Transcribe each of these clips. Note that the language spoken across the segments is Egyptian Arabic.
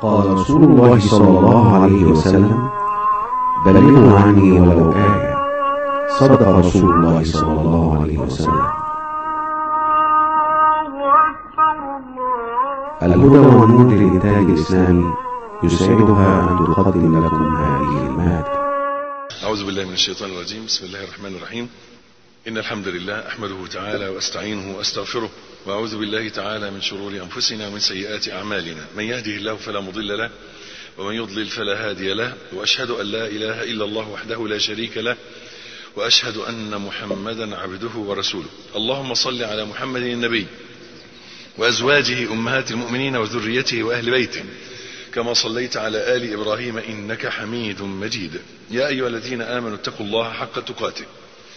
قال رسول الله صلى الله عليه وسلم بلغوا عني ولو آية صدق رسول الله صلى الله عليه وسلم الهدى والنور للإنتاج الإسلامي يسعدها أن تقدم لكم هذه المادة أعوذ بالله من الشيطان الرجيم بسم الله الرحمن الرحيم إن الحمد لله أحمده تعالى وأستعينه وأستغفره وأعوذ بالله تعالى من شرور أنفسنا ومن سيئات أعمالنا من يهده الله فلا مضل له ومن يضلل فلا هادي له وأشهد أن لا إله إلا الله وحده لا شريك له وأشهد أن محمدا عبده ورسوله اللهم صل على محمد النبي وأزواجه أمهات المؤمنين وذريته وأهل بيته كما صليت على آل إبراهيم إنك حميد مجيد يا أيها الذين آمنوا اتقوا الله حق تقاته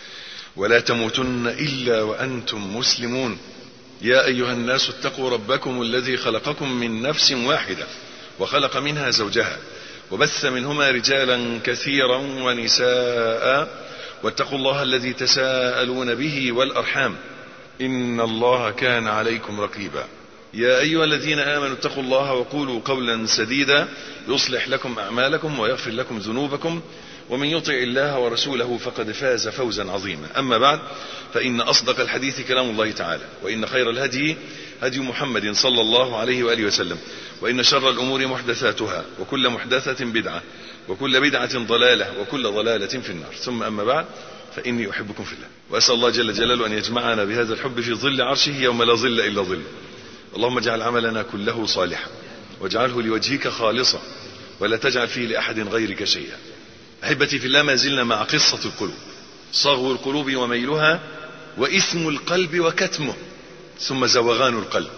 ولا تموتن إلا وأنتم مسلمون يا أيها الناس اتقوا ربكم الذي خلقكم من نفس واحدة وخلق منها زوجها وبث منهما رجالا كثيرا ونساء واتقوا الله الذي تساءلون به والأرحام إن الله كان عليكم رقيبا يا أيها الذين آمنوا اتقوا الله وقولوا قولا سديدا يصلح لكم أعمالكم ويغفر لكم ذنوبكم ومن يطع الله ورسوله فقد فاز فوزا عظيما أما بعد فإن أصدق الحديث كلام الله تعالى وإن خير الهدي هدي محمد صلى الله عليه وآله وسلم وإن شر الأمور محدثاتها وكل محدثة بدعة وكل بدعة ضلالة وكل ضلالة في النار ثم أما بعد فإني أحبكم في الله وأسأل الله جل جلاله أن يجمعنا بهذا الحب في ظل عرشه يوم لا ظل إلا ظله اللهم اجعل عملنا كله صالحا واجعله لوجهك خالصا ولا تجعل فيه لأحد غيرك شيئا أحبتي في الله ما زلنا مع قصة القلوب صغو القلوب وميلها وإثم القلب وكتمه ثم زوغان القلب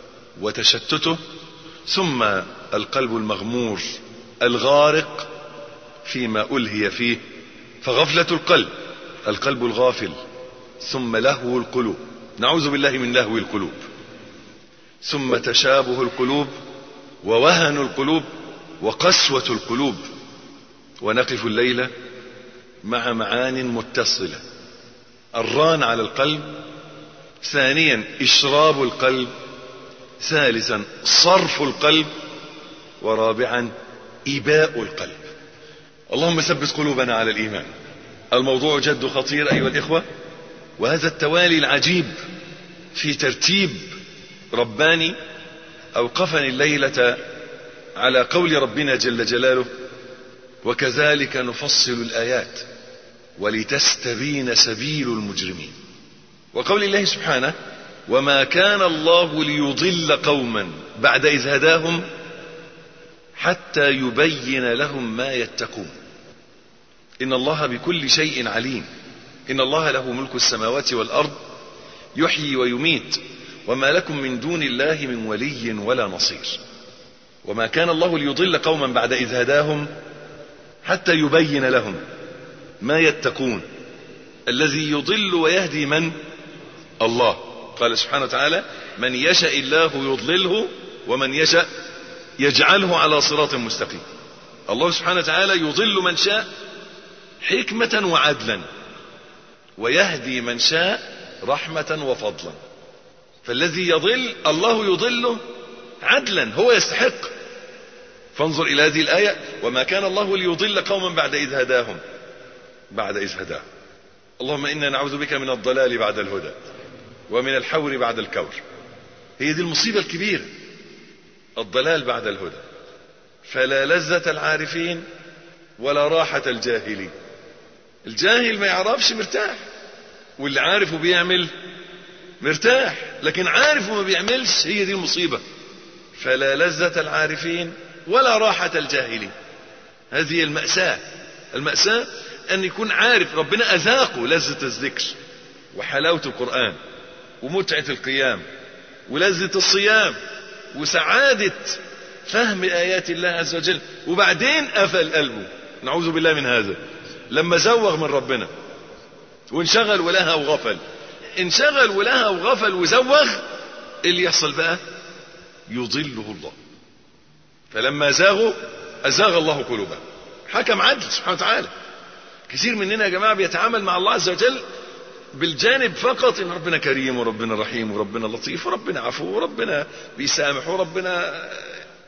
وتشتته ثم القلب المغمور الغارق فيما ألهي فيه فغفلة القلب القلب الغافل ثم لهو القلوب نعوذ بالله من لهو القلوب ثم تشابه القلوب ووهن القلوب وقسوة القلوب ونقف الليلة مع معان متصلة الران على القلب ثانيا إشراب القلب ثالثا صرف القلب ورابعا إباء القلب اللهم ثبت قلوبنا على الإيمان الموضوع جد خطير أيها الإخوة وهذا التوالي العجيب في ترتيب رباني أوقفني الليلة على قول ربنا جل جلاله وكذلك نفصل الآيات ولتستبين سبيل المجرمين وقول الله سبحانه وما كان الله ليضل قوما بعد إذ هداهم حتى يبين لهم ما يتقون إن الله بكل شيء عليم إن الله له ملك السماوات والأرض يحيي ويميت وما لكم من دون الله من ولي ولا نصير وما كان الله ليضل قوما بعد إذ هداهم حتى يبين لهم ما يتقون الذي يضل ويهدي من الله قال سبحانه وتعالى من يشاء الله يضلله ومن يشاء يجعله على صراط مستقيم الله سبحانه وتعالى يضل من شاء حكمة وعدلا ويهدي من شاء رحمة وفضلا فالذي يضل الله يضله عدلا هو يستحق فانظر إلى هذه الآية وما كان الله ليضل قوما بعد إذ هداهم بعد إذ هداهم اللهم إنا نعوذ بك من الضلال بعد الهدى ومن الحور بعد الكور هي دي المصيبة الكبيرة الضلال بعد الهدى فلا لذة العارفين ولا راحة الجاهلين الجاهل ما يعرفش مرتاح واللي عارف وبيعمل مرتاح لكن عارف وما بيعملش هي دي المصيبة فلا لذة العارفين ولا راحة الجاهلين هذه المأساة المأساة أن يكون عارف ربنا أذاقه لذة الذكر وحلاوة القرآن ومتعة القيام ولذة الصيام وسعادة فهم آيات الله عز وجل وبعدين قفل قلبه نعوذ بالله من هذا لما زوغ من ربنا وانشغل ولها وغفل انشغل ولها وغفل وزوغ اللي يحصل بقى يضله الله فلما زاغوا أزاغ الله قلوبهم حكم عدل سبحانه وتعالى كثير مننا يا جماعة بيتعامل مع الله عز وجل بالجانب فقط ان ربنا كريم وربنا رحيم وربنا لطيف وربنا عفو وربنا بيسامح وربنا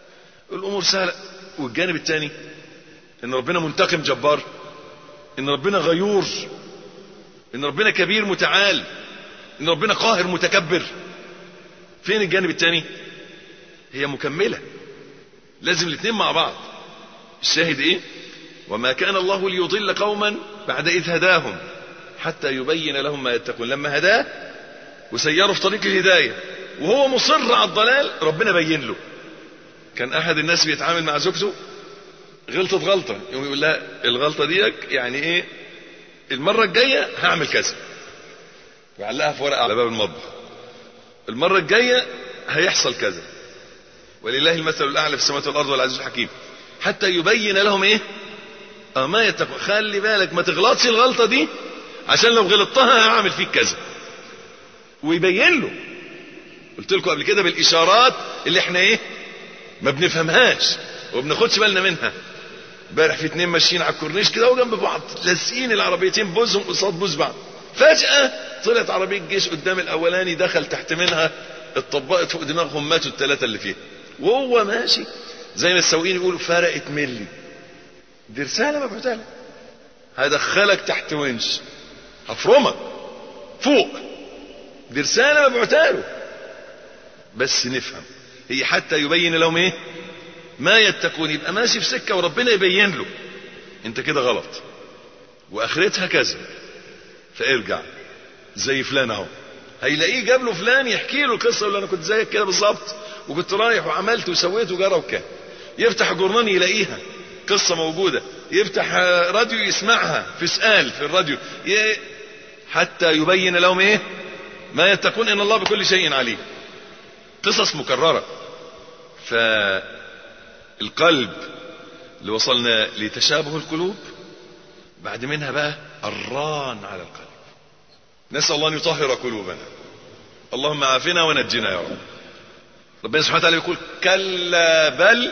الامور سهله والجانب الثاني ان ربنا منتقم جبار ان ربنا غيور ان ربنا كبير متعال ان ربنا قاهر متكبر فين الجانب الثاني هي مكمله لازم الاثنين مع بعض الشاهد ايه وما كان الله ليضل قوما بعد اذ هداهم حتى يبين لهم ما يتقون لما هداه وسيره في طريق الهدايه وهو مصر على الضلال ربنا بين له كان احد الناس بيتعامل مع زوجته غلطت غلطه يقوم يقول لها الغلطه ديك يعني ايه المره الجايه هعمل كذا ويعلقها في ورقه على باب المطبخ المره الجايه هيحصل كذا ولله المثل الاعلى في السماوات والارض والعزيز الحكيم حتى يبين لهم ايه اه ما يتقوا خلي بالك ما تغلطش الغلطه دي عشان لو غلطتها هعمل فيك كذا ويبين له قلت لكم قبل كده بالاشارات اللي احنا ايه ما بنفهمهاش وما بناخدش بالنا منها امبارح في اتنين ماشيين على الكورنيش كده وجنب بعض لازقين العربيتين بوزهم قصاد بوز بعض فجأة طلعت عربية جيش قدام الأولاني دخل تحت منها اتطبقت فوق دماغهم ماتوا الثلاثة اللي فيها وهو ماشي زي ما السواقين يقولوا فرقت ملي دي رسالة مبعوثة لك هدخلك تحت ونش هفرمك فوق دي رسالة مبعوثة له بس نفهم هي حتى يبين لهم ايه ما يتقون يبقى ماشي في سكة وربنا يبين له انت كده غلط واخرتها كذا فارجع زي فلان اهو هيلاقيه جاب له فلان يحكي له القصه اللي انا كنت زيك كده بالظبط وكنت رايح وعملت وسويت وجرى وكان يفتح جورنان يلاقيها قصه موجوده يفتح راديو يسمعها في سؤال في الراديو ي... حتى يبين لهم ايه ما يتقون ان الله بكل شيء عليم قصص مكرره فالقلب اللي وصلنا لتشابه القلوب بعد منها بقى الران على القلب نسأل الله أن يطهر قلوبنا اللهم عافنا ونجنا يا رب ربنا سبحانه وتعالى يقول كلا بل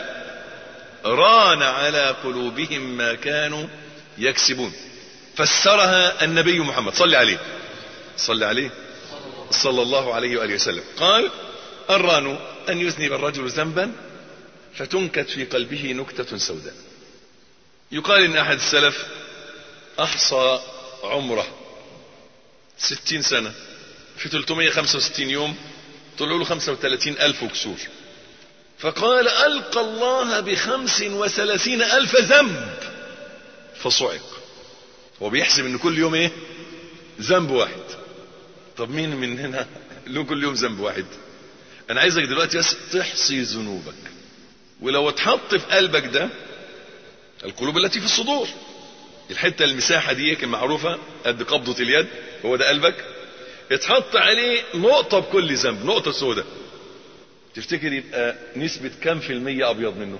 ران على قلوبهم ما كانوا يكسبون فسرها النبي محمد صلى عليه صلى عليه صلى الله عليه وآله وسلم قال الران أن يذنب الرجل ذنبا فتنكت في قلبه نكتة سوداء يقال إن أحد السلف أحصى عمره ستين سنة في 365 يوم طلعوا له 35 ألف وكسور فقال ألقى الله بخمس وثلاثين ألف ذنب فصعق هو بيحسب ان كل يوم ايه ذنب واحد طب مين مننا له كل يوم ذنب واحد انا عايزك دلوقتي بس تحصي ذنوبك ولو اتحط في قلبك ده القلوب التي في الصدور الحته المساحه دي معروفه قد قبضه اليد هو ده قلبك اتحط عليه نقطه بكل ذنب نقطه سوداء تفتكر يبقى نسبه كام في الميه ابيض منه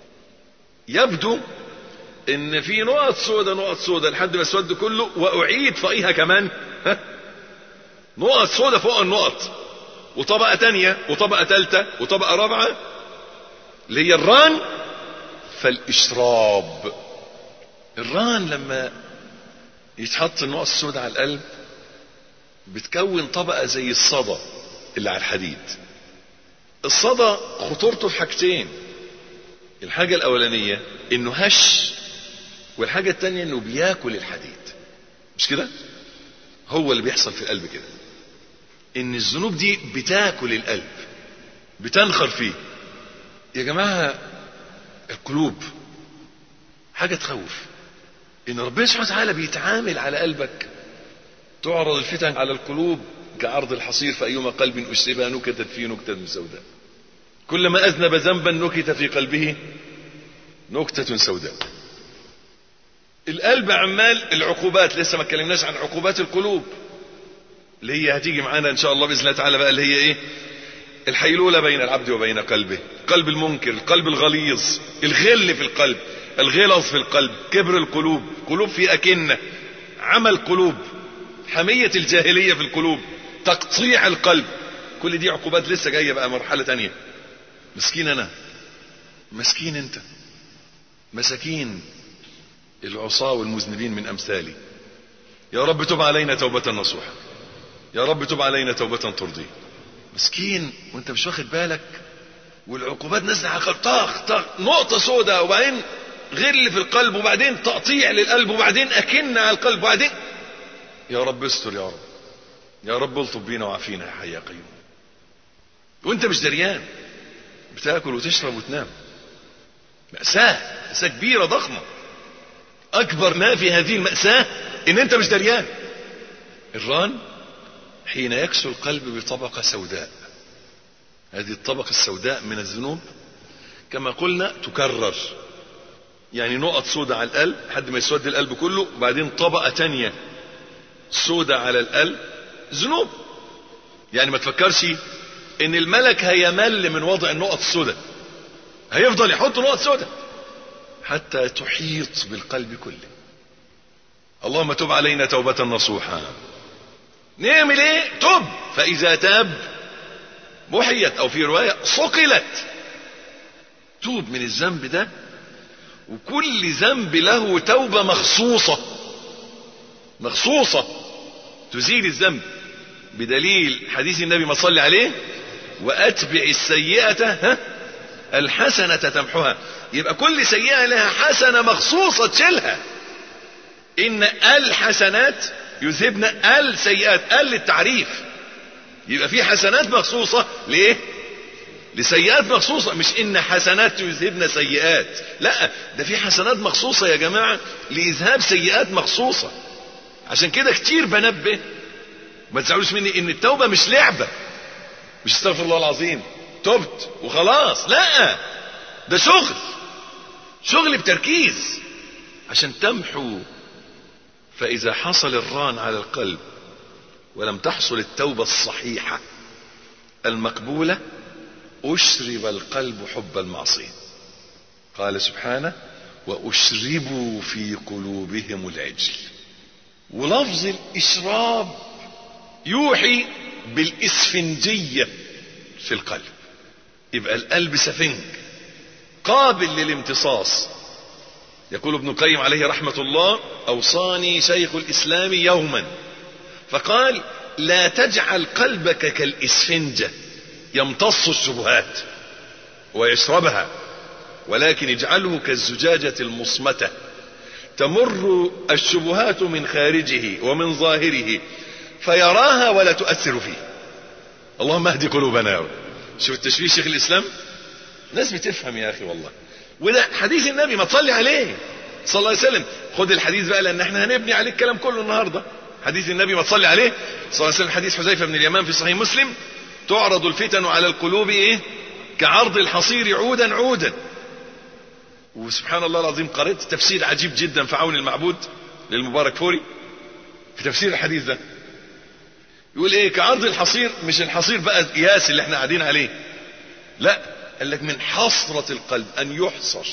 يبدو ان في نقط سوداء نقط سوداء لحد ما اسود كله واعيد فوقيها كمان ها نقط سوداء فوق النقط وطبقه تانية وطبقه ثالثه وطبقه رابعه اللي هي الران فالاشراب الران لما يتحط النقط السوداء على القلب بتكون طبقة زي الصدى اللي على الحديد الصدى خطورته في حاجتين الحاجة الأولانية إنه هش والحاجة التانية إنه بياكل الحديد مش كده؟ هو اللي بيحصل في القلب كده إن الذنوب دي بتاكل القلب بتنخر فيه يا جماعة القلوب حاجة تخوف ان ربنا سبحانه وتعالى بيتعامل على قلبك تعرض الفتن على القلوب كعرض الحصير فأيما قلب أشربها نكتت فيه نكتة سوداء كلما أذنب ذنبا نكت في قلبه نكتة سوداء القلب عمال العقوبات لسه ما اتكلمناش عن عقوبات القلوب اللي هي هتيجي معانا ان شاء الله باذن الله تعالى بقى اللي هي ايه الحيلوله بين العبد وبين قلبه قلب المنكر القلب الغليظ الغل في القلب الغلظ في القلب كبر القلوب قلوب في أكنة عمل قلوب حمية الجاهلية في القلوب تقطيع القلب كل دي عقوبات لسه جاية بقى مرحلة تانية مسكين أنا مسكين أنت مساكين العصاة والمذنبين من أمثالي يا رب تب علينا توبة نصوحة يا رب تب علينا توبة ترضي مسكين وانت مش واخد بالك والعقوبات نازله على القلب طخ طخ نقطه سوداء وبعدين غل في القلب وبعدين تقطيع للقلب وبعدين اكن على القلب وبعدين يا رب استر يا رب يا رب الطف بينا وعافينا يا حي يا قيوم وانت مش دريان بتاكل وتشرب وتنام مأساة مأساة كبيرة ضخمة أكبر ما في هذه المأساة إن أنت مش دريان الران حين يكسو القلب بطبقة سوداء هذه الطبقة السوداء من الذنوب كما قلنا تكرر يعني نقط سوداء على القلب لحد ما يسود القلب كله وبعدين طبقة تانية سوداء على القلب ذنوب يعني ما تفكرش ان الملك هيمل من وضع النقط السوداء هيفضل يحط نقط سوداء حتى تحيط بالقلب كله اللهم تب علينا توبة نصوحا نعمل ايه تب فاذا تاب محيت او في رواية صقلت توب من الذنب ده وكل ذنب له توبة مخصوصة مخصوصة تزيل الذنب بدليل حديث النبي ما صلي عليه واتبع السيئة ها الحسنة تمحها يبقى كل سيئة لها حسنة مخصوصة تشيلها ان الحسنات يذهبن السيئات ال للتعريف يبقى في حسنات مخصوصة ليه لسيئات مخصوصة مش ان حسنات يذهبن سيئات لا ده في حسنات مخصوصة يا جماعة لإذهاب سيئات مخصوصة عشان كده كتير بنبه ما تزعلوش مني ان التوبة مش لعبة مش استغفر الله العظيم تبت وخلاص لا ده شغل شغل بتركيز عشان تمحو فإذا حصل الران على القلب ولم تحصل التوبة الصحيحة المقبولة أشرب القلب حب المعصية قال سبحانه وأشربوا في قلوبهم العجل ولفظ الإشراب يوحي بالإسفنجية في القلب يبقى القلب سفنج قابل للامتصاص يقول ابن القيم عليه رحمة الله أوصاني شيخ الإسلام يوما فقال لا تجعل قلبك كالإسفنجة يمتص الشبهات ويشربها ولكن اجعله كالزجاجة المصمتة تمر الشبهات من خارجه ومن ظاهره فيراها ولا تؤثر فيه اللهم اهدي قلوبنا شوف التشبيه شيخ الاسلام ناس بتفهم يا اخي والله وده حديث النبي ما تصلي عليه صلى الله عليه وسلم خد الحديث بقى لان احنا هنبني عليه الكلام كله النهارده حديث النبي ما تصلي عليه صلى الله عليه وسلم حديث حذيفه بن اليمان في صحيح مسلم تعرض الفتن على القلوب ايه كعرض الحصير عودا عودا وسبحان الله العظيم قرأت تفسير عجيب جدا في عون المعبود للمبارك فوري في تفسير الحديث ده يقول ايه كعرض الحصير مش الحصير بقى القياس اللي احنا قاعدين عليه لا قال لك من حصرة القلب ان يحصر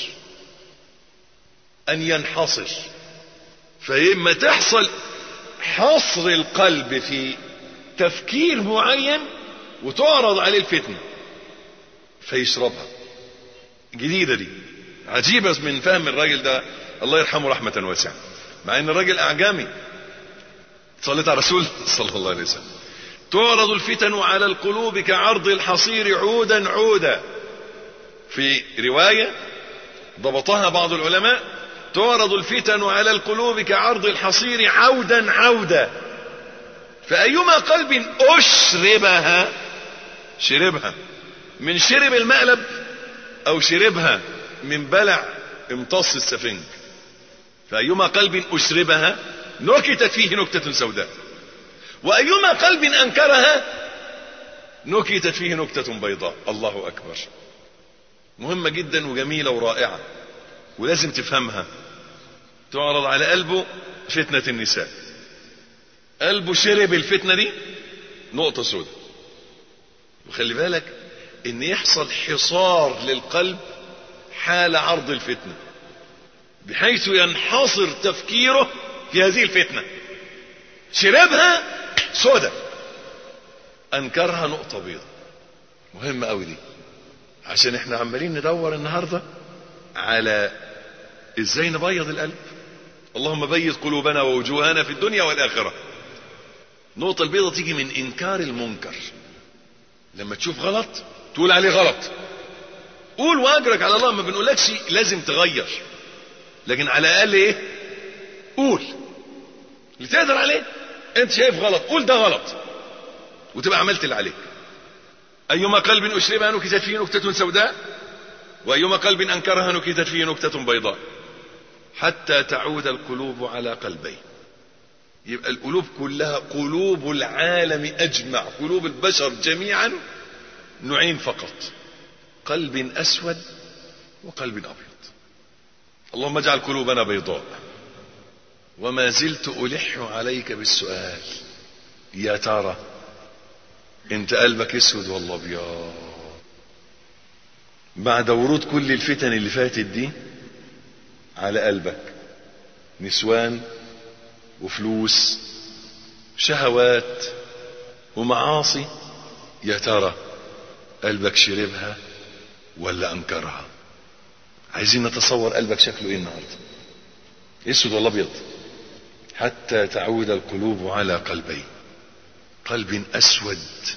ان ينحصر فلما تحصل حصر القلب في تفكير معين وتعرض عليه الفتنة فيشربها جديدة دي عجيبة من فهم الراجل ده الله يرحمه رحمة واسعة مع ان الراجل اعجمي صليت على رسول صلى الله عليه وسلم تعرض الفتن على القلوب كعرض الحصير عودا عودا في رواية ضبطها بعض العلماء تعرض الفتن على القلوب كعرض الحصير عودا عودا فأيما قلب أشربها شربها من شرب المقلب أو شربها من بلع امتص السفنج فأيما قلب أشربها نكتت فيه نكتة سوداء وأيما قلب أنكرها نكتت فيه نكتة بيضاء الله أكبر مهمة جدا وجميلة ورائعة ولازم تفهمها تعرض على قلبه فتنة النساء قلبه شرب الفتنة دي نقطة سوداء وخلي بالك ان يحصل حصار للقلب حال عرض الفتنة بحيث ينحصر تفكيره في هذه الفتنة شربها سوداء انكرها نقطة بيضاء مهمة قوي دي عشان احنا عمالين ندور النهاردة على ازاي نبيض القلب اللهم بيض قلوبنا ووجوهنا في الدنيا والآخرة النقطة البيضة تيجي من إنكار المنكر لما تشوف غلط تقول عليه غلط قول واجرك على الله ما بنقولكش لازم تغير لكن على الاقل ايه قول اللي تقدر عليه انت شايف غلط قول ده غلط وتبقى عملت اللي عليك ايما قلب اشربها نكتت فيه نكتة سوداء وايما قلب انكرها نكتت فيه نكتة بيضاء حتى تعود القلوب على قلبين يبقى القلوب كلها قلوب العالم اجمع قلوب البشر جميعا نوعين فقط قلب اسود وقلب ابيض اللهم اجعل قلوبنا بيضاء وما زلت الح عليك بالسؤال يا ترى انت قلبك اسود ولا ابيض بعد ورود كل الفتن اللي فاتت دي على قلبك نسوان وفلوس شهوات ومعاصي يا ترى قلبك شربها ولا انكرها عايزين نتصور قلبك شكله ايه النهارده اسود ولا ابيض حتى تعود القلوب على قلبين قلب اسود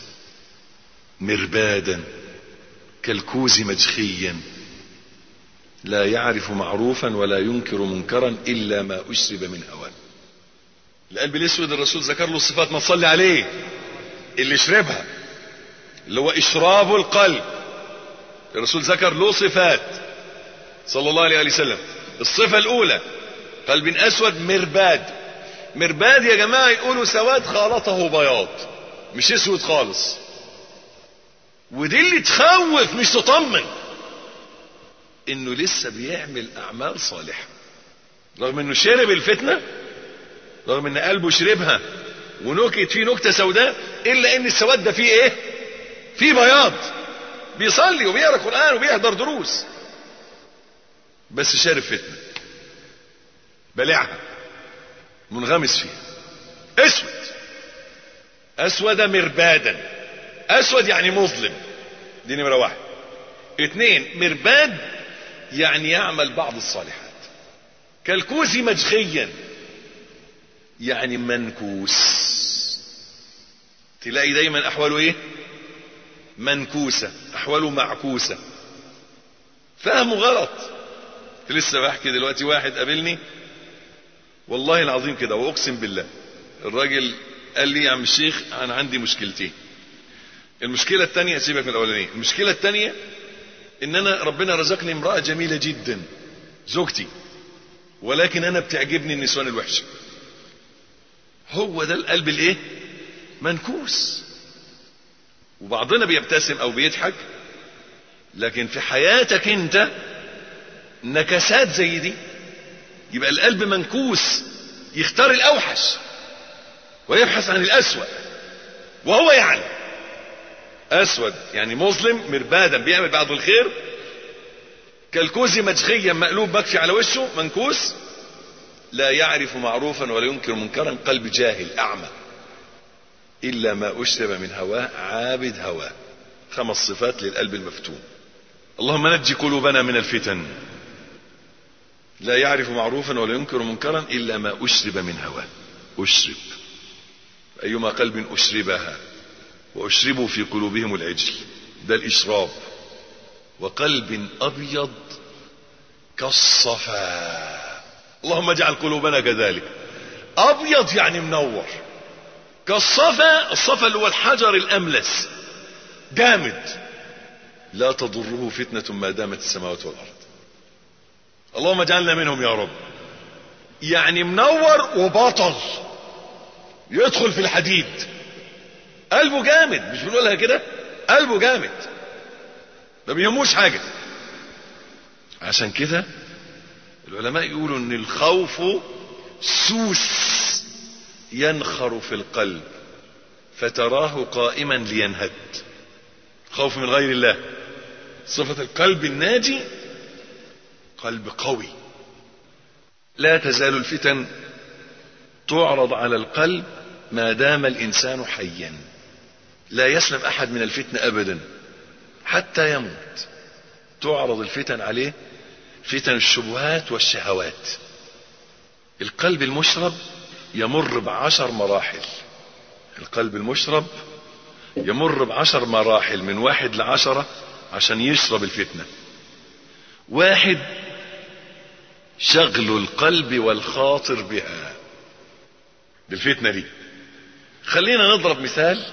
مربادا كالكوز مجخيا لا يعرف معروفا ولا ينكر منكرا الا ما اشرب من هواه القلب الاسود الرسول ذكر له الصفات ما تصلي عليه اللي يشربها اللي هو اشراب القلب الرسول ذكر له صفات صلى الله عليه وسلم الصفة الاولى قلب اسود مرباد مرباد يا جماعة يقولوا سواد خالطه بياض مش اسود خالص ودي اللي تخوف مش تطمن انه لسه بيعمل اعمال صالحة رغم انه شرب الفتنة رغم ان قلبه شربها ونكت فيه نكتة سوداء الا ان السواد ده فيه ايه فيه بياض بيصلي وبيقرا قرآن وبيحضر دروس بس شارب فتنة بلعها منغمس فيها اسود اسود مربادا اسود يعني مظلم دي نمرة واحد اتنين مرباد يعني يعمل بعض الصالحات كالكوز مجخيا يعني منكوس تلاقي دايما احواله ايه منكوسة احواله معكوسة فهمه غلط لسه بحكي دلوقتي واحد قابلني والله العظيم كده واقسم بالله الراجل قال لي يا عم الشيخ انا عندي مشكلتين المشكلة التانية سيبك من الاولانية المشكلة التانية ان انا ربنا رزقني امرأة جميلة جدا زوجتي ولكن انا بتعجبني النسوان الوحشة هو ده القلب الايه منكوس وبعضنا بيبتسم او بيضحك لكن في حياتك انت نكسات زي دي يبقى القلب منكوس يختار الاوحش ويبحث عن الاسوأ وهو يعلم اسود يعني مظلم مربادا بيعمل بعض الخير كالكوز مجخيا مقلوب مكفي على وشه منكوس لا يعرف معروفا ولا ينكر منكرا قلب جاهل اعمى الا ما اشرب من هواه عابد هواه خمس صفات للقلب المفتون اللهم نجي قلوبنا من الفتن لا يعرف معروفا ولا ينكر منكرا الا ما اشرب من هواه اشرب ايما قلب اشربها واشربوا في قلوبهم العجل ده الاشراب وقلب ابيض كالصفا اللهم اجعل قلوبنا كذلك ابيض يعني منور كالصفا الصفا اللي هو الحجر الاملس جامد لا تضره فتنة ما دامت السماوات والارض اللهم اجعلنا منهم يا رب يعني منور وبطل يدخل في الحديد قلبه جامد مش بنقولها كده قلبه جامد ما بيهموش حاجة عشان كده العلماء يقولوا ان الخوف سوس ينخر في القلب فتراه قائما لينهد خوف من غير الله صفة القلب الناجي قلب قوي لا تزال الفتن تعرض على القلب ما دام الانسان حيا لا يسلم احد من الفتن ابدا حتى يموت تعرض الفتن عليه فتن الشبهات والشهوات القلب المشرب يمر بعشر مراحل القلب المشرب يمر بعشر مراحل من واحد لعشرة عشان يشرب الفتنة واحد شغل القلب والخاطر بها دي الفتنة دي خلينا نضرب مثال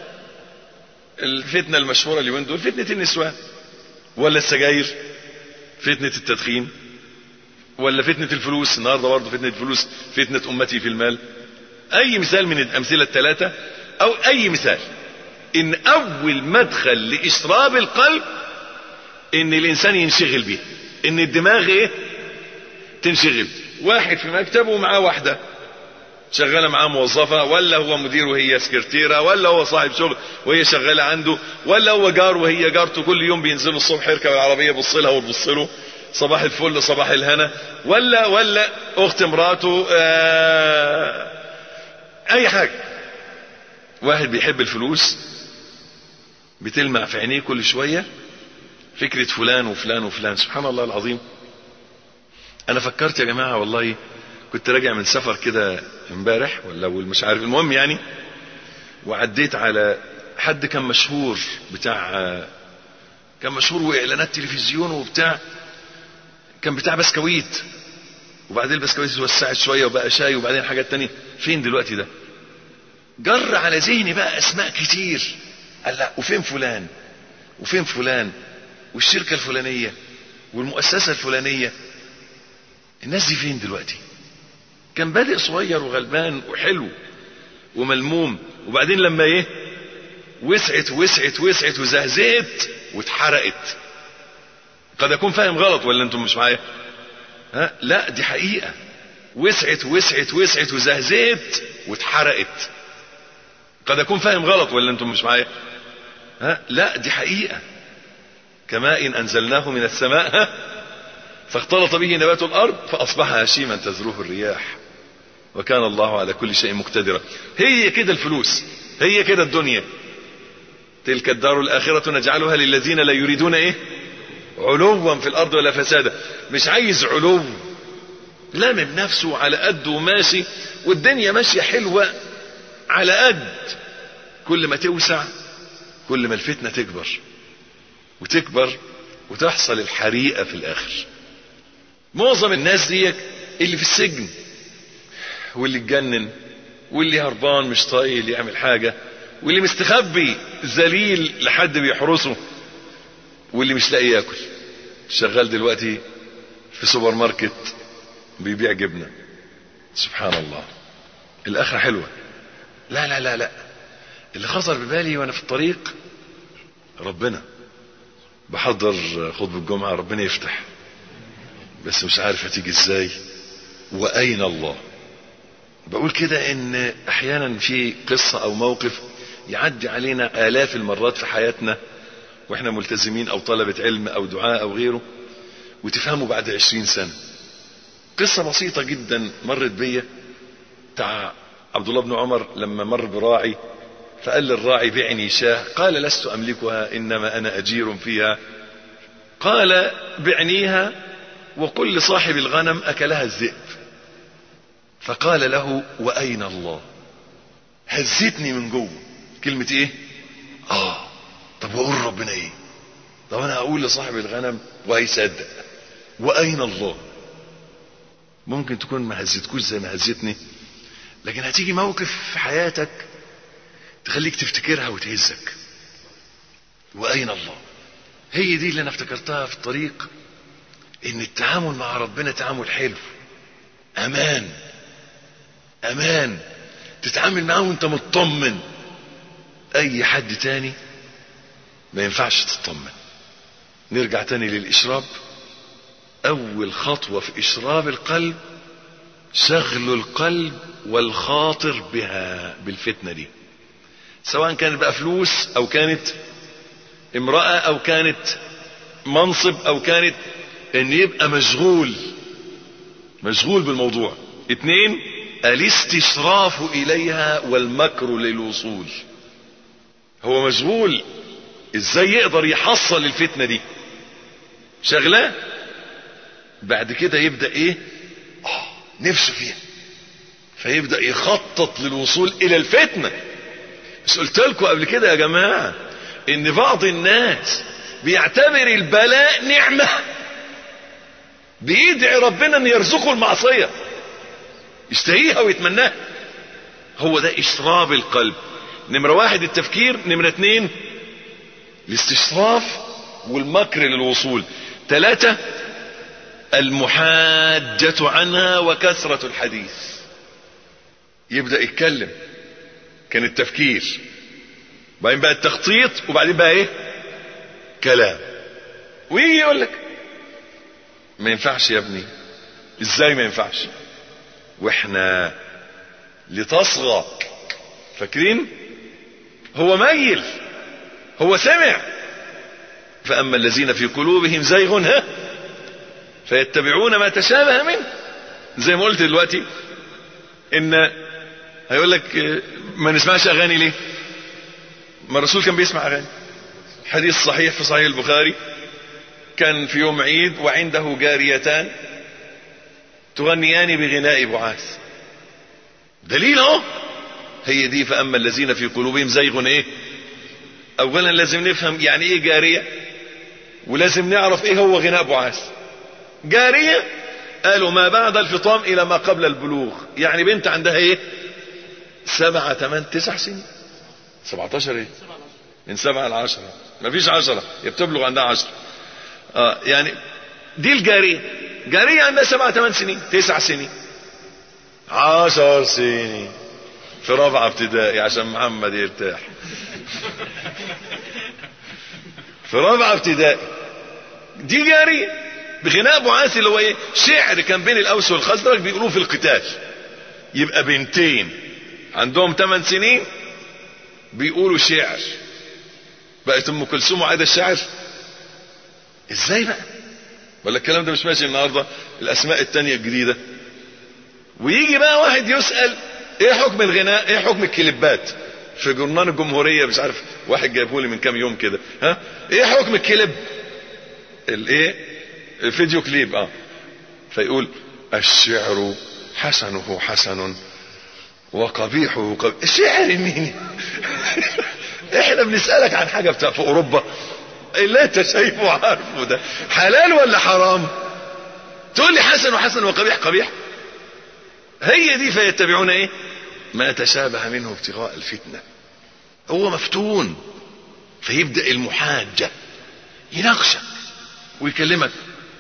الفتنة المشهورة اليومين دول فتنة النسوان ولا السجاير فتنة التدخين ولا فتنة الفلوس النهاردة برضه فتنة الفلوس فتنة أمتي في المال أي مثال من الأمثلة الثلاثة أو أي مثال إن أول مدخل لإشراب القلب إن الإنسان ينشغل بيه إن الدماغ إيه تنشغل واحد في مكتبه معاه واحدة شغالة معاه موظفة ولا هو مدير وهي سكرتيرة ولا هو صاحب شغل وهي شغالة عنده ولا هو جار وهي جارته كل يوم بينزلوا الصبح يركب العربية يبص لها وتبص له صباح الفل صباح الهنا ولا ولا اخت مراته آه اي حاجة واحد بيحب الفلوس بتلمع في عينيه كل شوية فكرة فلان وفلان وفلان سبحان الله العظيم انا فكرت يا جماعة والله كنت راجع من سفر كده امبارح ولا اول مش عارف المهم يعني وعديت على حد كان مشهور بتاع كان مشهور واعلانات تلفزيون وبتاع كان بتاع بسكويت وبعدين البسكويت اتوسعت شويه وبقى شاي وبعدين حاجات تانية فين دلوقتي ده جر على ذهني بقى اسماء كتير قال لا وفين فلان وفين فلان والشركه الفلانيه والمؤسسه الفلانيه الناس دي فين دلوقتي كان بادئ صغير وغلبان وحلو وملموم وبعدين لما ايه وسعت وسعت وسعت وزهزت واتحرقت قد اكون فاهم غلط ولا انتم مش معايا ها لا دي حقيقة وسعت وسعت وسعت وزهزت واتحرقت قد اكون فاهم غلط ولا انتم مش معايا ها لا دي حقيقة كماء إن انزلناه من السماء ها فاختلط به نبات الارض فاصبح هشيما تزروه الرياح وكان الله على كل شيء مقتدرا هي كده الفلوس هي كده الدنيا تلك الدار الاخرة نجعلها للذين لا يريدون ايه علوا في الارض ولا فسادا مش عايز علو لامم نفسه على قده وماشي والدنيا ماشية حلوة على قد كل ما توسع كل ما الفتنة تكبر وتكبر وتحصل الحريقة في الاخر معظم الناس دي اللي في السجن واللي اتجنن واللي هربان مش طايل يعمل حاجة واللي مستخبي ذليل لحد بيحرسه واللي مش لاقي ياكل شغال دلوقتي في سوبر ماركت بيبيع جبنة سبحان الله الآخرة حلوة لا لا لا لا اللي خطر ببالي وانا في الطريق ربنا بحضر خطبة الجمعة ربنا يفتح بس مش عارف هتيجي ازاي واين الله بقول كده ان احيانا في قصة او موقف يعدي علينا الاف المرات في حياتنا واحنا ملتزمين او طلبة علم او دعاء او غيره وتفهموا بعد عشرين سنة قصة بسيطة جدا مرت بيا بتاع عبد الله بن عمر لما مر براعي فقال للراعي بعني شاه قال لست املكها انما انا اجير فيها قال بعنيها وقل لصاحب الغنم اكلها الذئب فقال له واين الله هزتني من جوه كلمة ايه اه طب واقول ربنا ايه طب انا اقول لصاحب الغنم وهيصدق واين الله ممكن تكون ما هزتكوش زي ما هزتني لكن هتيجي موقف في حياتك تخليك تفتكرها وتهزك واين الله هي دي اللي انا افتكرتها في الطريق ان التعامل مع ربنا تعامل حلو امان امان تتعامل معاه وانت مطمن اي حد تاني ما ينفعش تطمن نرجع تاني للاشراب اول خطوة في اشراب القلب شغل القلب والخاطر بها بالفتنة دي سواء كانت بقى فلوس او كانت امرأة او كانت منصب او كانت ان يبقى مشغول مشغول بالموضوع اتنين الاستشراف اليها والمكر للوصول هو مشغول ازاي يقدر يحصل الفتنة دي شغلاه بعد كده يبدأ ايه اه نفسه فيها فيبدأ يخطط للوصول الى الفتنة بس قلت لكم قبل كده يا جماعة ان بعض الناس بيعتبر البلاء نعمة بيدعي ربنا ان يرزقه المعصية يشتهيها ويتمناها هو ده اشراب القلب نمرة واحد التفكير نمرة اتنين الاستشراف والمكر للوصول ثلاثة المحاجة عنها وكثرة الحديث يبدأ يتكلم كان التفكير بعدين بقى التخطيط وبعدين بقى ايه كلام ويجي يقول لك ما ينفعش يا ابني ازاي ما ينفعش واحنا لتصغى فاكرين هو ميل هو سمع فاما الذين في قلوبهم زيغ ها فيتبعون ما تشابه منه زي ما قلت دلوقتي ان هيقول لك ما نسمعش اغاني ليه ما الرسول كان بيسمع اغاني حديث صحيح في صحيح البخاري كان في يوم عيد وعنده جاريتان تغنيان بغناء بعاث دليل اهو هي دي فاما الذين في قلوبهم زيغ ايه اولا لازم نفهم يعني ايه جاريه ولازم نعرف ايه هو غناء بعاث جاريه قالوا ما بعد الفطام الى ما قبل البلوغ يعني بنت عندها ايه سبعة ثمان تسع سنين سبعتاشر ايه من سبعة لعشرة ما فيش عشرة هي بتبلغ عندها عشرة اه يعني دي الجارية جارية عندها سبعة ثمان سنين تسع سنين عشر سنين في رابعة ابتدائي عشان محمد يرتاح في رابعة ابتدائي دي جارية بغناء بعاث اللي هو ايه شعر كان بين الاوس والخزرج بيقولوه في القتال يبقى بنتين عندهم 8 سنين بيقولوا شعر بقت ام كلثوم وعاده الشعر ازاي بقى ولا الكلام ده مش ماشي النهارده الاسماء التانية الجديده ويجي بقى واحد يسال ايه حكم الغناء ايه حكم الكليبات في جورنال الجمهوريه مش عارف واحد جايبه لي من كام يوم كده ها ايه حكم الكليب الايه الفيديو كليب اه فيقول الشعر حسنه حسن وقبيحه قبيح الشعر مين احنا بنسألك عن حاجة بتاع في اوروبا اللي انت شايفه عارفه ده حلال ولا حرام تقول لي حسن وحسن وقبيح قبيح هي دي فيتبعون ايه ما تشابه منه ابتغاء الفتنة هو مفتون فيبدأ المحاجة يناقشك ويكلمك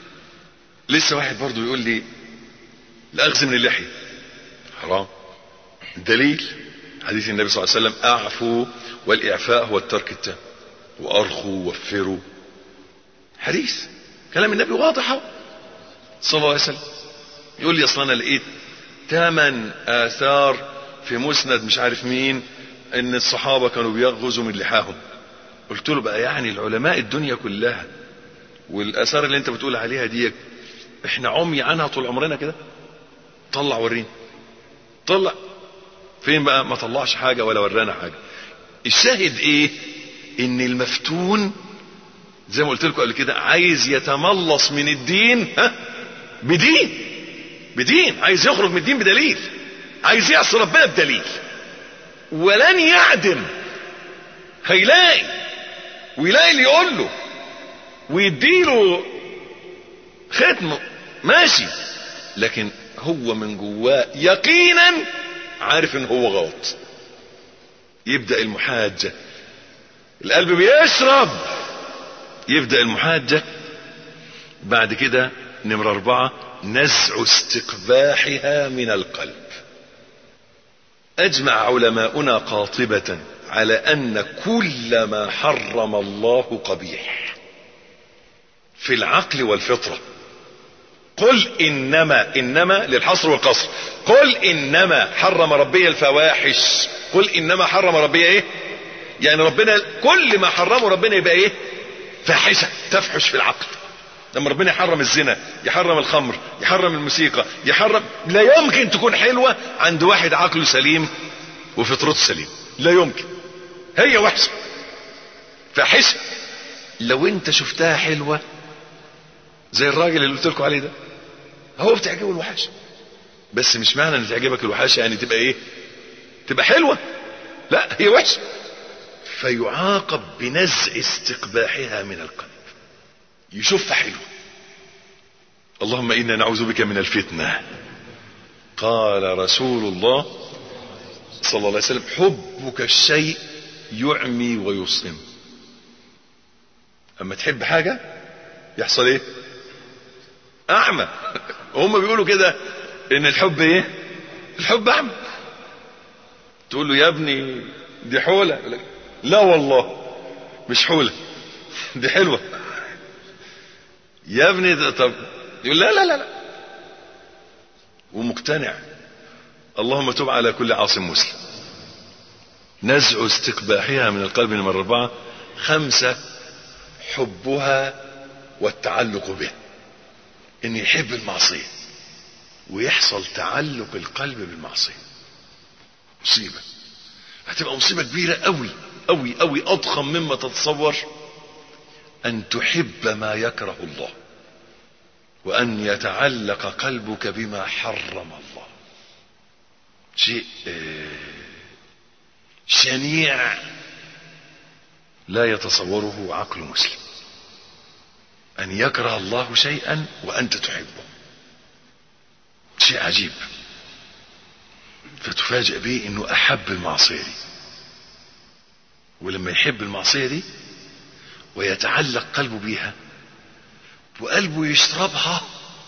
لسه واحد برضه يقول لي الأخذ من اللحية حرام دليل حديث النبي صلى الله عليه وسلم اعفوا والاعفاء هو الترك التام وارخوا وفروا حديث كلام النبي واضح اهو صلى الله عليه وسلم يقول لي اصلا انا لقيت ثمان اثار في مسند مش عارف مين ان الصحابه كانوا بيغزوا من لحاهم قلت له بقى يعني العلماء الدنيا كلها والاثار اللي انت بتقول عليها دي احنا عمي عنها طول عمرنا كده طلع وريني طلع فين بقى ما طلعش حاجة ولا ورانا حاجة الشاهد ايه ان المفتون زي ما قلت لكم قبل كده عايز يتملص من الدين ها بدين بدين عايز يخرج من الدين بدليل عايز يعصي ربنا بدليل ولن يعدم هيلاقي ويلاقي اللي يقول له ويديله ختمه ماشي لكن هو من جواه يقينا عارف ان هو غلط يبدأ المحاجة القلب بيشرب يبدأ المحاجة بعد كده نمرة أربعة نزع استقباحها من القلب أجمع علماؤنا قاطبة على أن كل ما حرم الله قبيح في العقل والفطرة قل إنما إنما للحصر والقصر قل إنما حرم ربي الفواحش قل إنما حرم ربي إيه يعني ربنا كل ما حرمه ربنا يبقى إيه فاحشة تفحش في العقل لما ربنا يحرم الزنا يحرم الخمر يحرم الموسيقى يحرم لا يمكن تكون حلوة عند واحد عقله سليم وفطرته سليم لا يمكن هي وحشة فاحشة لو انت شفتها حلوة زي الراجل اللي قلت لكم عليه ده هو بتعجبه الوحاشة بس مش معنى ان تعجبك الوحاشة يعني تبقى ايه تبقى حلوة لا هي وحشة فيعاقب بنزع استقباحها من القلب يشوفها حلوة اللهم إنا نعوذ بك من الفتنة قال رسول الله صلى الله عليه وسلم حبك الشيء يعمي ويصم اما تحب حاجة يحصل ايه اعمى هم بيقولوا كده ان الحب ايه الحب اعمى تقول له يا ابني دي حولة لا والله مش حولة دي حلوة يا ابني ده طب يقول لا لا لا لا ومقتنع اللهم تب على كل عاصم مسلم نزع استقباحها من القلب نمرة أربعة خمسة حبها والتعلق به ان يحب المعصية ويحصل تعلق القلب بالمعصية مصيبة هتبقى مصيبة كبيرة قوي قوي قوي اضخم مما تتصور ان تحب ما يكره الله وان يتعلق قلبك بما حرم الله شيء شنيع لا يتصوره عقل مسلم ان يكره الله شيئا وانت تحبه شيء عجيب فتفاجئ به انه احب المعصيه دي ولما يحب المعصيه دي ويتعلق قلبه بيها وقلبه يشربها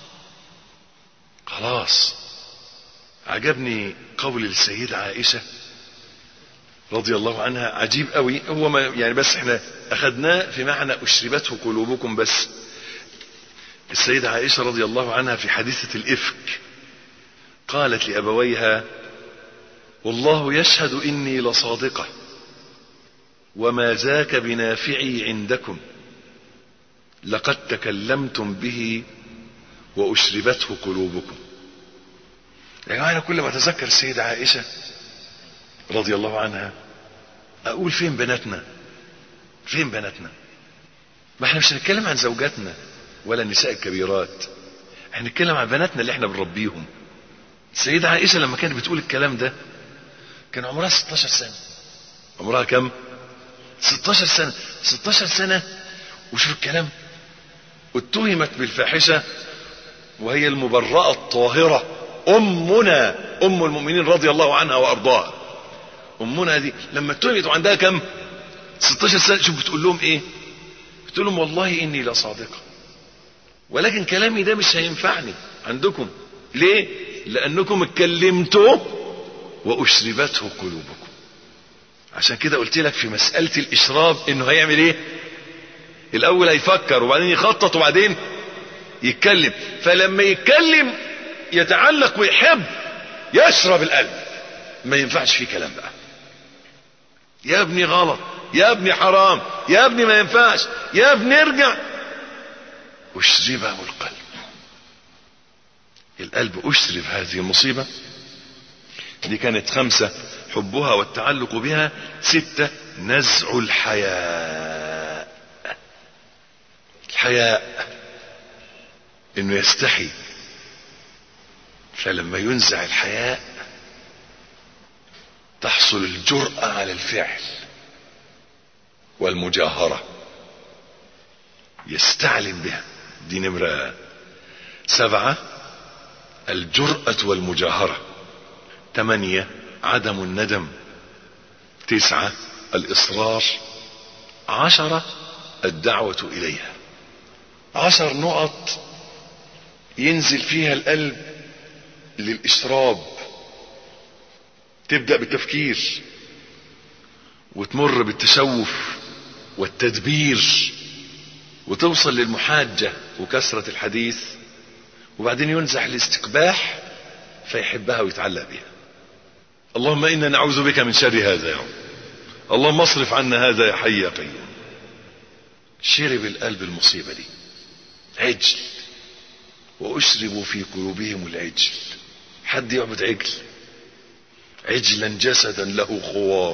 خلاص عجبني قول السيدة عائشة رضي الله عنها عجيب قوي هو ما يعني بس احنا اخذناه في معنى اشربته قلوبكم بس السيدة عائشة رضي الله عنها في حادثة الافك قالت لابويها والله يشهد اني لصادقة وما ذاك بنافعي عندكم لقد تكلمتم به واشربته قلوبكم يا جماعه انا كل ما اتذكر السيده عائشه رضي الله عنها اقول فين بناتنا فين بناتنا ما احنا مش هنتكلم عن زوجاتنا ولا النساء الكبيرات احنا هنتكلم عن بناتنا اللي احنا بنربيهم السيده عائشه لما كانت بتقول الكلام ده كان عمرها 16 سنه عمرها كم 16 سنه 16 سنه وشوف الكلام اتهمت بالفاحشه وهي المبرأة الطاهرة أمنا أم المؤمنين رضي الله عنها وأرضاها أمنا دي لما اتهمت وعندها كم 16 سنة شوف بتقول لهم إيه بتقول لهم والله إني لصادقة ولكن كلامي ده مش هينفعني عندكم ليه لأنكم اتكلمتوا وأشربته قلوبكم عشان كده قلت لك في مسألة الإشراب إنه هيعمل إيه الأول هيفكر وبعدين يخطط وبعدين يتكلم فلما يتكلم يتعلق ويحب يشرب القلب ما ينفعش فيه كلام بقى يا ابني غلط يا ابني حرام يا ابني ما ينفعش يا ابني ارجع اشربه القلب القلب اشرب هذه المصيبة دي كانت خمسة حبها والتعلق بها ستة نزع الحياء الحياء انه يستحي فلما ينزع الحياء تحصل الجرأة على الفعل والمجاهرة يستعلم بها دي نمرة سبعة الجرأة والمجاهرة ثمانية عدم الندم تسعة الإصرار عشرة الدعوة إليها عشر نقط ينزل فيها القلب للإشراب تبدأ بالتفكير وتمر بالتشوف والتدبير وتوصل للمحاجة وكثرة الحديث وبعدين ينزح الاستقباح فيحبها ويتعلق بها اللهم إنا نعوذ بك من شر هذا يا رب اللهم اصرف عنا هذا يا حي يا قيوم شرب القلب المصيبة دي عجل واشربوا في قلوبهم العجل حد يعبد عجل عجلا جسدا له خوار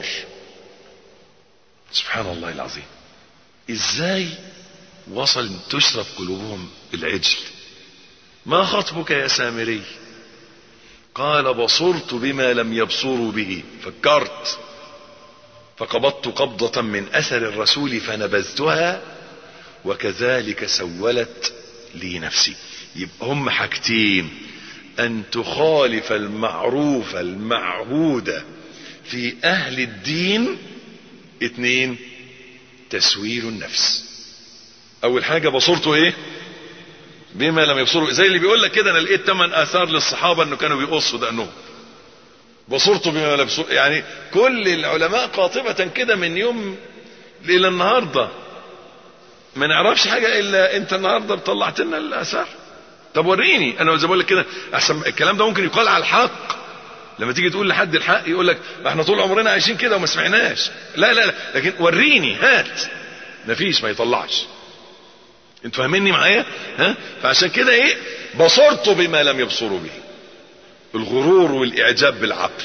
سبحان الله العظيم ازاي وصل تشرب قلوبهم العجل ما خطبك يا سامري قال بصرت بما لم يبصروا به فكرت فقبضت قبضة من اثر الرسول فنبذتها وكذلك سولت لي نفسي يبقى هم حاجتين ان تخالف المعروف المعهود في اهل الدين اتنين تسوير النفس اول حاجة بصورته ايه بما لم يبصروا زي اللي بيقول لك كده انا لقيت ثمان اثار للصحابة انه كانوا بيقصوا دقنهم بصورته بما لم يبصروا يعني كل العلماء قاطبة كده من يوم الى النهارده ما نعرفش حاجة الا انت النهارده طلعت لنا الاثار طب وريني انا زي بقول لك كده احسن الكلام ده ممكن يقال على الحق لما تيجي تقول لحد الحق يقول لك ما احنا طول عمرنا عايشين كده وما سمعناش لا لا لا لكن وريني هات مفيش ما يطلعش انتوا فاهميني معايا ها فعشان كده ايه بصرت بما لم يبصروا به الغرور والاعجاب بالعقل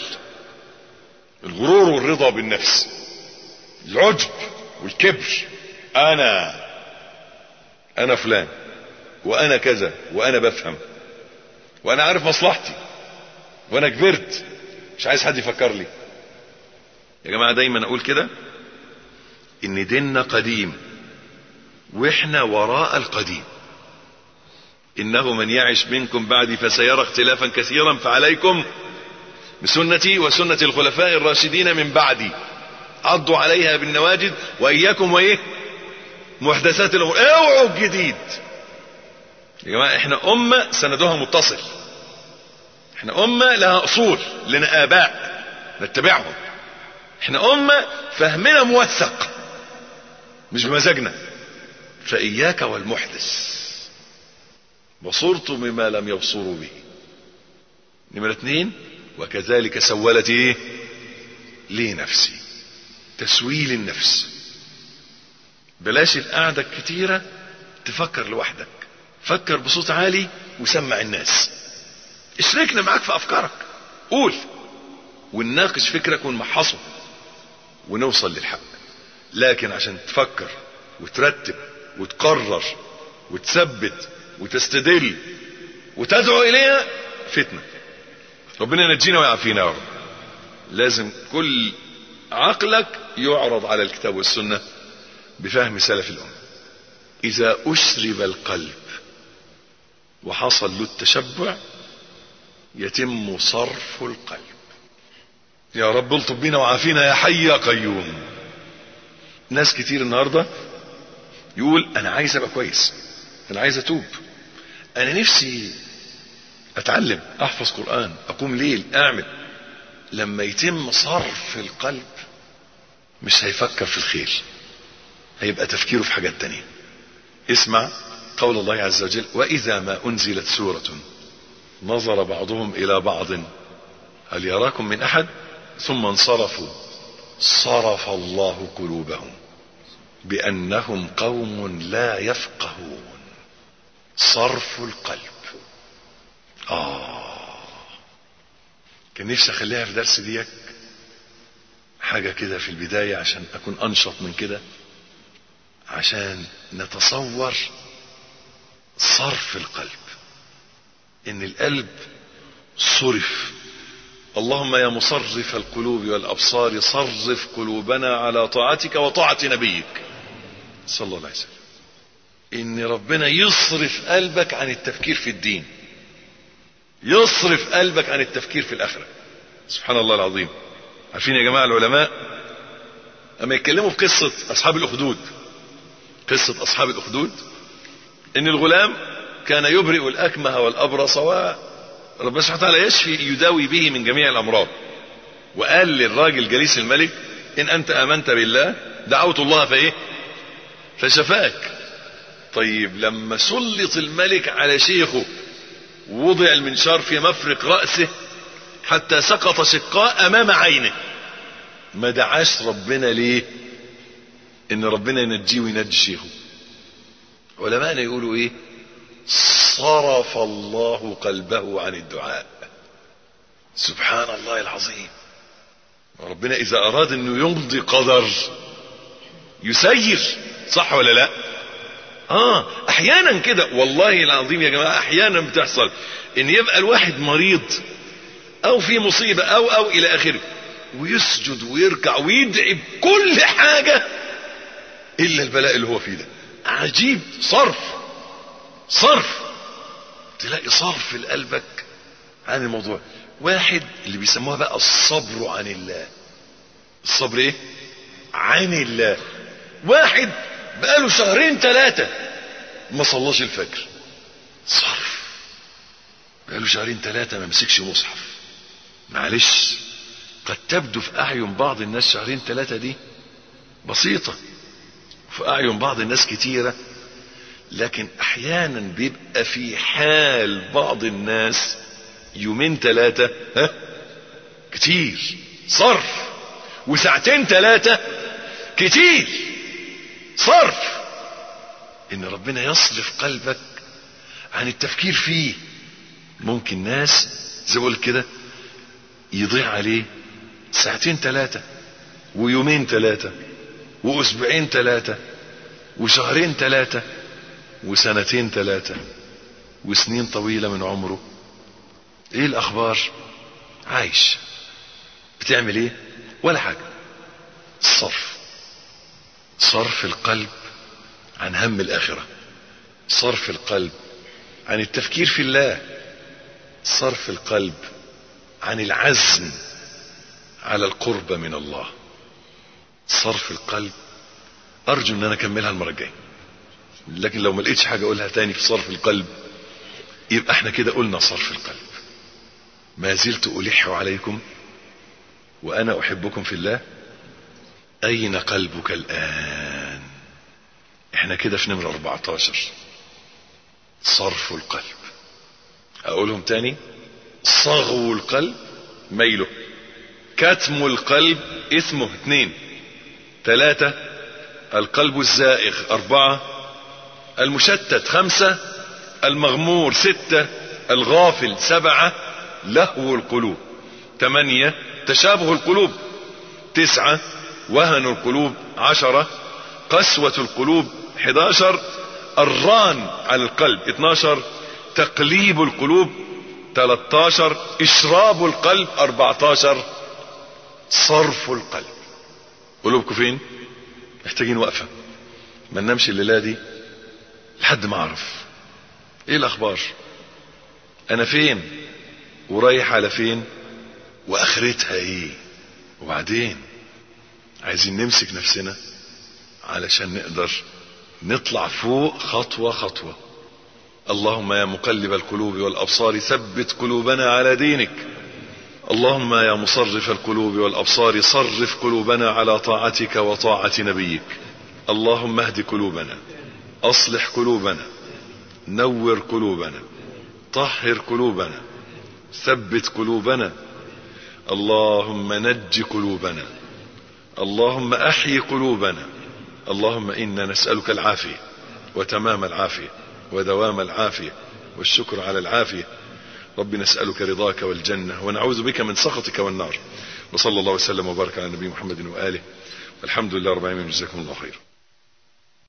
الغرور والرضا بالنفس العجب والكبر انا انا فلان وانا كذا وانا بفهم وانا عارف مصلحتي وانا كبرت مش عايز حد يفكر لي يا جماعة دايما اقول كده ان ديننا قديم واحنا وراء القديم انه من يعش منكم بعدي فسيرى اختلافا كثيرا فعليكم بسنتي وسنة الخلفاء الراشدين من بعدي عضوا عليها بالنواجد واياكم وايه محدثات الامور اوعوا الجديد يا جماعة احنا امة سندها متصل احنا امة لها اصول لنا اباء نتبعهم احنا امة فهمنا موثق مش بمزاجنا فاياك والمحدث بصرت بما لم يبصروا به نمرة اتنين وكذلك سولت ايه لي نفسي تسويل النفس بلاش القعدة الكتيرة تفكر لوحدك فكر بصوت عالي وسمع الناس اشركنا معاك في افكارك قول ونناقش فكرك ونمحصه ونوصل للحق لكن عشان تفكر وترتب وتقرر وتثبت وتستدل وتدعو اليها فتنة ربنا ينجينا ويعافينا يا رب لازم كل عقلك يعرض على الكتاب والسنة بفهم سلف الأمة إذا أشرب القلب وحصل له التشبع يتم صرف القلب يا رب الطب بينا وعافينا يا حي يا قيوم ناس كتير النهاردة يقول انا عايز ابقى كويس انا عايز اتوب انا نفسي اتعلم احفظ قرآن اقوم ليل اعمل لما يتم صرف القلب مش هيفكر في الخير هيبقى تفكيره في حاجات تانية اسمع قول الله عز وجل واذا ما انزلت سورة نظر بعضهم الى بعض هل يراكم من احد ثم انصرفوا صرف الله قلوبهم بانهم قوم لا يفقهون صرف القلب اه كان نفسي اخليها في درس ديك حاجة كده في البداية عشان اكون انشط من كده عشان نتصور صرف القلب ان القلب صرف اللهم يا مصرف القلوب والابصار صرف قلوبنا على طاعتك وطاعة نبيك صلى الله عليه وسلم ان ربنا يصرف قلبك عن التفكير في الدين يصرف قلبك عن التفكير في الاخرة سبحان الله العظيم عارفين يا جماعة العلماء اما يتكلموا في قصة اصحاب الاخدود قصة اصحاب الاخدود ان الغلام كان يبرئ الاكمه والابرص وربنا سبحانه وتعالى يشفي يداوي به من جميع الامراض وقال للراجل جليس الملك ان انت امنت بالله دعوت الله فايه فشفاك طيب لما سلط الملك على شيخه ووضع المنشار في مفرق رأسه حتى سقط شقاء امام عينه ما دعاش ربنا ليه ان ربنا ينجيه وينجي شيخه علماءنا يقولوا ايه صرف الله قلبه عن الدعاء سبحان الله العظيم ربنا اذا اراد انه يمضي قدر يسير صح ولا لا اه احيانا كده والله العظيم يا جماعة احيانا بتحصل ان يبقى الواحد مريض او في مصيبة او او الى اخره ويسجد ويركع ويدعي بكل حاجة الا البلاء اللي هو فيه ده عجيب صرف صرف تلاقي صرف لقلبك عن الموضوع واحد اللي بيسموها بقى الصبر عن الله الصبر ايه عن الله واحد بقاله شهرين ثلاثة ما صلاش الفجر صرف بقاله شهرين ثلاثة ما مسكش مصحف معلش قد تبدو في أعين بعض الناس شهرين ثلاثة دي بسيطة في أعين بعض الناس كتيرة لكن أحيانا بيبقى في حال بعض الناس يومين ثلاثة ها كتير صرف وساعتين ثلاثة كتير صرف ان ربنا يصرف قلبك عن التفكير فيه ممكن ناس زي ما كده يضيع عليه ساعتين ثلاثة ويومين ثلاثة واسبوعين ثلاثة وشهرين ثلاثة وسنتين ثلاثة وسنين طويلة من عمره ايه الاخبار عايش بتعمل ايه ولا حاجة الصرف صرف القلب عن هم الآخرة صرف القلب عن التفكير في الله صرف القلب عن العزم على القرب من الله صرف القلب أرجو أن أنا أكملها المرة الجاية لكن لو ما لقيتش حاجة أقولها تاني في صرف القلب يبقى احنا كده قلنا صرف القلب ما زلت ألح عليكم وأنا أحبكم في الله أين قلبك الآن احنا كده في نمرة 14 صرف القلب أقولهم تاني صغو القلب ميله كتم القلب اسمه اثنين ثلاثة القلب الزائغ أربعة المشتت خمسة المغمور ستة الغافل سبعة لهو القلوب ثمانية تشابه القلوب تسعة وهن القلوب عشرة قسوة القلوب حداشر الران على القلب اتناشر تقليب القلوب تلاتاشر اشراب القلب اربعتاشر صرف القلب قلوبكم فين محتاجين وقفة ما ننامش الليلة دي لحد ما اعرف ايه الاخبار انا فين ورايح على فين واخرتها ايه وبعدين عايزين نمسك نفسنا علشان نقدر نطلع فوق خطوة خطوة اللهم يا مقلب القلوب والأبصار ثبت قلوبنا على دينك اللهم يا مصرف القلوب والأبصار صرف قلوبنا على طاعتك وطاعة نبيك اللهم اهد قلوبنا أصلح قلوبنا نور قلوبنا طهر قلوبنا ثبت قلوبنا اللهم نج قلوبنا اللهم احي قلوبنا اللهم انا نسالك العافيه وتمام العافيه ودوام العافيه والشكر على العافيه رب نسالك رضاك والجنه ونعوذ بك من سخطك والنار وصلى الله وسلم وبارك على النبي محمد واله والحمد لله رب العالمين جزاكم الله خيرا